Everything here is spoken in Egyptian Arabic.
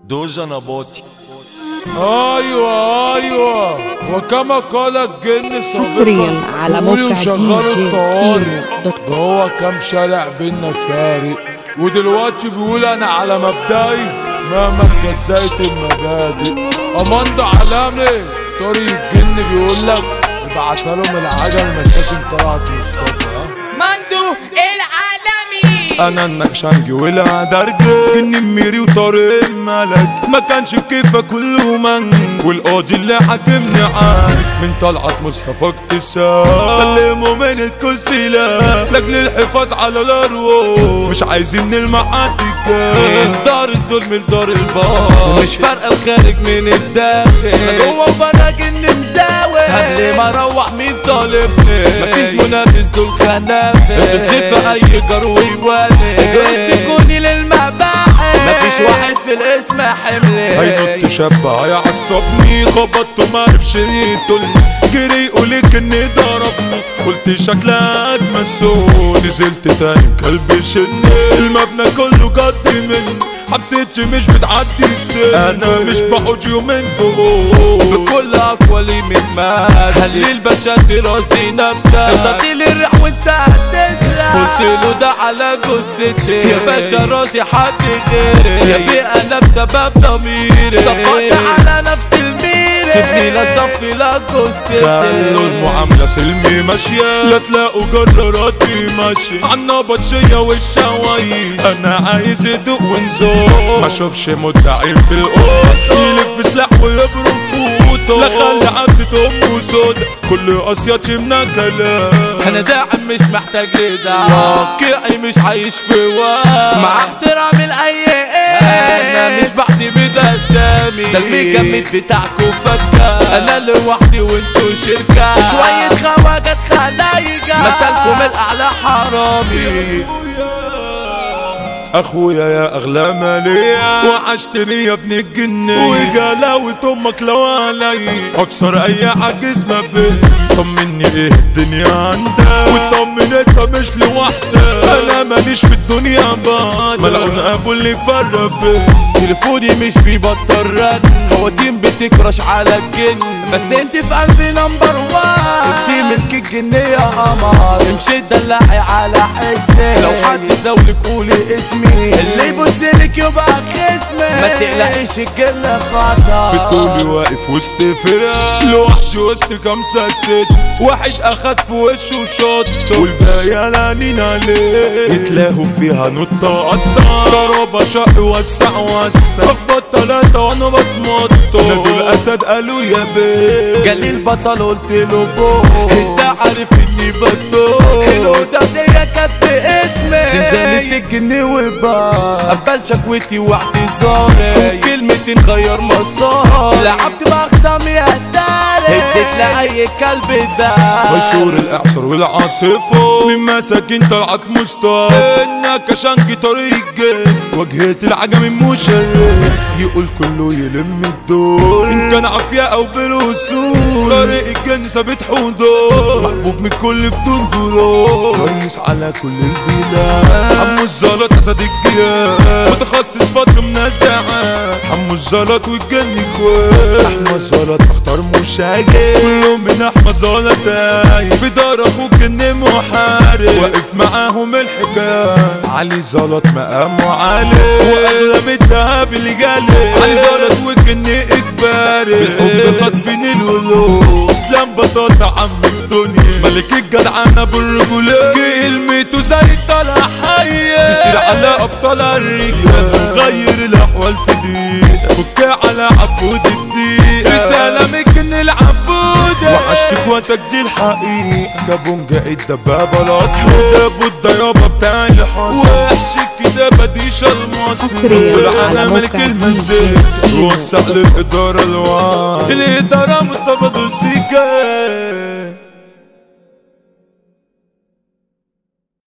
دوجا نباطي ايوه ايوه وكما قال الجن سابقا حصرياً على قولي موقع وشغلوا DJ الطوارئ كيمو دوت كوم. جوه كام شارع بينا فارق ودلوقتي بيقول انا على مبدئي مهما اتجزأت المبادئ اماندا علامي طريق الجن بيقول لك ابعتها لهم العجل مساكن طلعت مصطفى ها؟ مندو العالمي انا النكشنجي ولا درجة جني ميري وطارق ملك ما كانش بكيفة كله من والقاضي اللي حاكمني عارف من طلعت مصطفى اكتساب سلموا من الكرسي لا لاجل الحفاظ على الارواح مش عايزين نلمع من دار الظلم لدار البار مش فارقة الخارج من الداخل جوه وبنا جن مزاوي قبل ما اروح مين طالبني مفيش منافس دول خلافي السيف في اي جروي والي جروش تكوني للمباحث مفيش واحد في الاسم حملي هينط شاب هيعصبني خبطته ما عرفش يقتلني جري يقولك اني ضربني قلت شكلها اجمل سوق نزلت تاني كلب شني المبنى كله قد مني حبستي مش بتعدي السن انا مش بقعد يومين فوق بكل اقوالي من ماس هل الباشا راسي نفسك انت لي الريح وانت هتسرق قلت له ده على جثتي يا باشا راسي حد غيري يا بيه انا بسبب ضميري طبقت على نفس الميري سيبني لا صفي لا جثتي خلوا المعاملة سلمي ماشية لا تلاقوا جراراتي ماشية عنا بطشية والشواي انا عايز ادوق ونزور ما اشوفش مدعي في القوط يلف سلاح ويبرم فوطه لا خلي عبدة امه سودا كل قصياتي من كلام انا داعم مش محتاج لدعم واقعي مش عايش في وهم مع احترامي لاي انا مش بعدي بدا سامي ده المجمد بتاعكو فكة انا لوحدي وانتو شركة شوية خواجات خلايجة مثلكم الاعلى حرامي اخويا يا اغلى مالية وعشتني يا ابن الجن وجلاوة امك لو علي اكسر اي عجز ما بين طمني ايه الدنيا عندك وطمن انت مش لوحدك انا ماليش في الدنيا بعد ملعون ابو اللي فرق بين تليفوني مش بيبطل رن خواتيم بتكرش على الجن بس انت في قلبي نمبر وان انت ملك الجن يا قمر امشي دلعي على حسي لو حد زولك قولي اسمي اللي يبص لك يبقى خصمي ما تقلقيش الجن خطر بتقولي واقف وسط فرق لوحدي وسط خمسة ست واحد اخد في وشه شطة والباقي لانين عليه يتلاقوا فيها نطة قطة ضربة شق وسع وسع خبط تلاتة وانا بتمطط نادوا الاسد قالوا يا بيه جالي البطل قلت له بو انت عارف اني بطل الهدى دي كانت باسمي زنزانة الجن وباس قبل شكوتي واعتذاري كلمتين غير مسار لعبت بأخصامي يا داري اديت لأي كلب ده مشهور الاعصار والعاصفة من مساكين طلعت مصطفى انك شنقي طريق الجن واجهة العجم المشرف يقول كله يلم الدور ان كان عافية او بالوصول طريق الجن ثابت حضور محبوب من كل بدون غرور رئيس على كل البلاد عمو الزلط اسد الجياد متخصص فترة منازعات عمو الزلط والجن اخوات احمد الزلط اختار مشاجر كلهم من احمد زلط تايه في دار اخوك جن محارب واقف معاهم الحكاية علي زلط مقامه عالي واغلب الدهب اللي جالي علي زلط والجن اجباري بالحب خاطفين الولود اسلام بطاطا عم الدنيا ملك الجدعنة بالرجولة كلمته زي الطلع حية يصير على ابطال الرجال غير الاحوال في دقيقة فك على عبود الدين رسالة من جن العبودة وعشتك وقتك دي الحقيقة كابونجا الدبابة الاصل ابو الضيابة بتاع الحصن وحش الكتابة دي شلمص حصرياً على على ملك موقع المزيد DJ وسع للإدارة الوعي الإدارة مصطفى دول سيكا